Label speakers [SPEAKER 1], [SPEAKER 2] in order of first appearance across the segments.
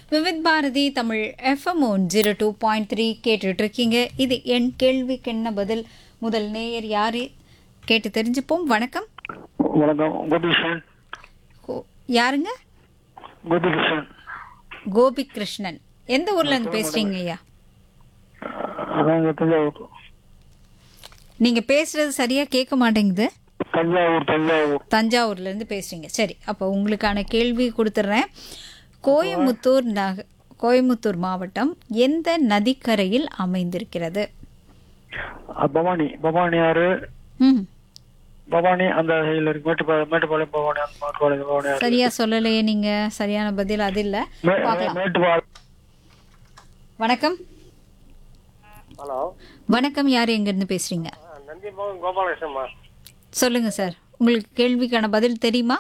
[SPEAKER 1] Vividh Bharati Tamil FM one zero two point three கேட்டுட்டு இருக்கீங்க இது என் கேள்விக்கு என்ன பதில் முதல் நேயர் யாரு கேட்டு தெரிஞ்சுப்போம் வணக்கம்
[SPEAKER 2] வணக்கம் கோபிகிருஷ்ணன்
[SPEAKER 1] கோ- யாருங்க
[SPEAKER 2] கோபிகிருஷ்ணன்
[SPEAKER 1] கோபி கிருஷ்ணன் எந்த ஊர்ல இருந்து பேசுறீங்க ஐயா
[SPEAKER 2] அதான் இங்க தஞ்சாவூர்
[SPEAKER 1] நீங்க பேசுறது சரியா கேட்க மாட்டேங்குது
[SPEAKER 2] தஞ்சாவூர் தஞ்சாவூர்
[SPEAKER 1] தஞ்சாவூர்ல இருந்து பேசுறீங்க சரி அப்போ உங்களுக்கான கேள்வி கொடுத்துட்றேன் கோயமுத்தூர் நக கோயமுத்தூர் மாவட்டம் எந்த நதிக்கரையில் அமைந்திருக்கிறது
[SPEAKER 2] அஹ் பவானி பவானி ஆறு
[SPEAKER 1] ம்
[SPEAKER 2] பவானி அந்த சைடில் இருக்கு மேட்டுப்பாளையம் மேட்டுப்பாளையம் பவானி அந்த மேட்டுப்பாளையம் பவானி ஆறு
[SPEAKER 1] சரியா சொல்லலையே நீங்க சரியான பதில் அது இல்ல
[SPEAKER 2] மே-
[SPEAKER 1] பார்க்கலாம்
[SPEAKER 2] மேட்டுப்பாளையம்
[SPEAKER 1] வணக்கம்
[SPEAKER 3] ஹலோ
[SPEAKER 1] வணக்கம் யார் எங்க இருந்து பேசுறீங்க
[SPEAKER 3] நந்தி மோகன் கோபாலகிருஷ்ணம்மா
[SPEAKER 1] சொல்லுங்க சார் உங்களுக்கு கேள்விக்கான பதில் தெரியுமா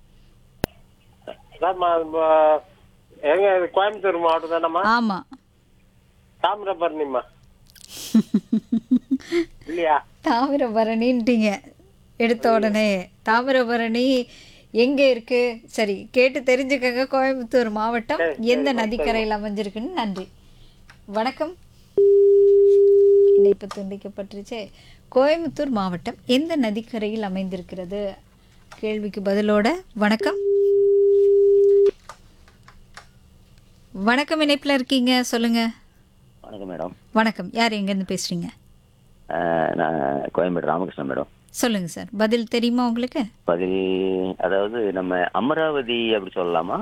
[SPEAKER 3] அதான்மா இப்போ எங்க இது கோயம்புத்தூர் மாவட்டம் தானம்மா
[SPEAKER 1] ஆமா
[SPEAKER 3] தாமிரபரணிம்மா இல்லையா
[SPEAKER 1] தாமிரபரணின்ட்டீங்க எடுத்த உடனே தாமிரபரணி எங்க இருக்கு சரி கேட்டு தெரிஞ்சுக்கங்க கோயம்புத்தூர் மாவட்டம் எந்த நதிக்கரையில் அமைஞ்சிருக்குன்னு நன்றி வணக்கம் இணைப்பு துண்டிக்கப்பட்டுருச்சே கோயம்புத்தூர் மாவட்டம் எந்த நதிக்கரையில் அமைந்திருக்கிறது கேள்விக்கு பதிலோட வணக்கம் வணக்கம் இணைப்பில் இருக்கீங்க சொல்லுங்க
[SPEAKER 4] வணக்கம் மேடம்
[SPEAKER 1] வணக்கம் யார் எங்கேருந்து பேசுறீங்க
[SPEAKER 4] அஹ் நான் கோயம்பேடு ராமகிருஷ்ணன் மேடம்
[SPEAKER 1] சொல்லுங்க சார் பதில் தெரியுமா உங்களுக்கு
[SPEAKER 4] பதில் அதாவது நம்ம அமராவதி அப்படி சொல்லலாமா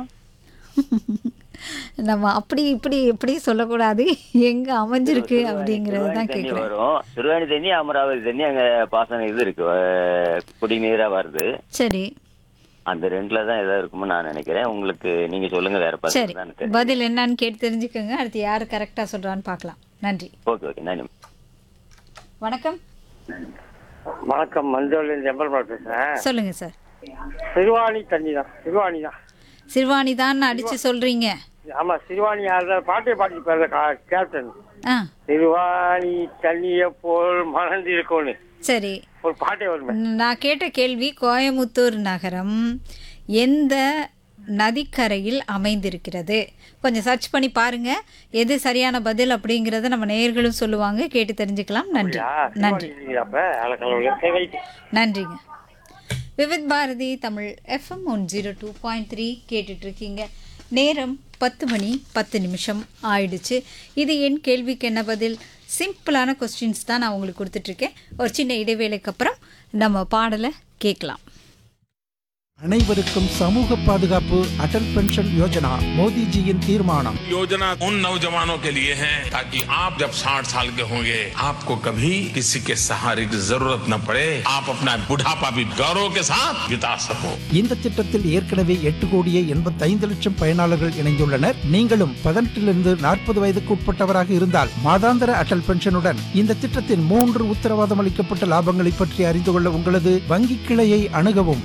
[SPEAKER 1] நம்ம அப்படி இப்படி எப்படி சொல்லக்கூடாது எங்க அமைஞ்சிருக்கு அப்படிங்கறது தான்
[SPEAKER 4] திருவாணி தண்ணி
[SPEAKER 1] கேட்குறேன்
[SPEAKER 4] வரும் திருவாணி தண்ணி அமராவதி தண்ணி அங்க பாசனம் இது இருக்கு அஹ் குடிநீரா வருது
[SPEAKER 1] சரி
[SPEAKER 4] அந்த ரெண்டுல தான் ஏதாவது இருக்கும்னு நான் நினைக்கிறேன் உங்களுக்கு நீங்க சொல்லுங்க வேற
[SPEAKER 1] சரி
[SPEAKER 4] பதில் தான் எனக்கு
[SPEAKER 1] பதில் என்னன்னு கேட்டு தெரிஞ்சுக்கோங்க அடுத்து யார் கரெக்டா சொல்றான்னு பார்க்கலாம் நன்றி
[SPEAKER 4] ஓகே ஓகே நன்றி
[SPEAKER 1] வணக்கம்
[SPEAKER 3] வணக்கம் மஞ்சள் ஜெம்பல்பால் பேசுறேன்
[SPEAKER 1] சொல்லுங்க சார்
[SPEAKER 3] சிறுவாணி தண்ணி தான் சிறுவாணி தான்
[SPEAKER 1] சிறுவாணி தான் அடிச்சு சொல்றீங்க
[SPEAKER 3] ஆமா சிறுவாணி ஆறு பாட்டை பாடி பாரு கேப்டன்
[SPEAKER 1] ஆ
[SPEAKER 3] சிறுவாணி தண்ணியை போல் மணந்து இருக்கும்னு
[SPEAKER 1] சரி
[SPEAKER 3] ஒரு பாட்டே வருமே
[SPEAKER 1] நான் கேட்ட கேள்வி கோயமுத்தூர் நகரம் எந்த நதிக்கரையில் அமைந்திருக்கிறது கொஞ்சம் சர்ச் பண்ணி பாருங்க எது சரியான பதில் அப்படிங்கறத நம்ம நேயர்களும் சொல்லுவாங்க கேட்டு தெரிஞ்சுக்கலாம் நன்றி நன்றி
[SPEAKER 3] இல்லையா அப்ப அலக்கலவுல சரி ரைட்டு
[SPEAKER 1] நன்றிங்க Vividh Bharati Tamil FM one zero two point three கேட்டுட்ருக்கீங்க நேரம் பத்து மணி பத்து நிமிஷம் ஆயிடுச்சு இது என் கேள்விக்கு என்ன பதில் சிம்பிளான கொஸ்டின்ஸ் தான் நான் உங்களுக்கு கொடுத்துட்ருக்கேன் ஒரு சின்ன இடைவேளைக்கு அப்புறம் நம்ம பாடலை கேட்கலாம்
[SPEAKER 5] அனைவருக்கும் சமூக பாதுகாப்பு அடல் பென்ஷன் யோஜனா மோடிஜியின் தீர்மானம்
[SPEAKER 6] योजना उन नौजवानों के लिए है ताकि आप जब 60 साल के होंगे आपको कभी किसी के सहारे की जरूरत न पड़े आप अपना बुढ़ापा भी गौरव के साथ बिता सको
[SPEAKER 5] இந்த திட்டத்தில் ஏற்கனவே எட்டு கோடியே எண்பத்தைந்து லட்சம் பயனாளர்கள் இணைந்துள்ளனர் நீங்களும் பதினெட்டிலிருந்து நாற்பது வயதுக்கு உட்பட்டவராக இருந்தால் மாதாந்திர அடல் பென்ஷனுடன் இந்த திட்டத்தின் மூன்று உத்தரவாதம் அளிக்கப்பட்ட லாபங்களை பற்றி அறிந்து கொள்ள உங்களது வங்கி கிளையை அணுகவும்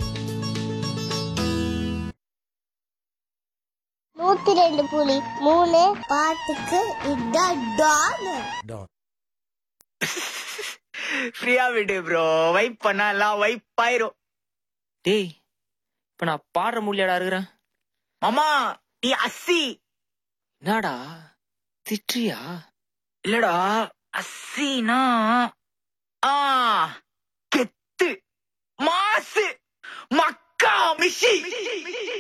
[SPEAKER 7] நூத்தி ரெண்டு புலி மூணு பாட்டுக்கு இதான் டான்
[SPEAKER 8] ஃப்ரீயா விடு ப்ரோ வைப் பண்ணா எல்லாம் வைப் ஆயிரும் டேய் இப்ப நான் பாடுற முடியாடா இருக்கிறேன் மாமா நீ அஸ்ஸி என்னடா திட்றியா இல்லடா அஸ்ஸினா ஆ கெத்து மாசு மக்கா மிஷி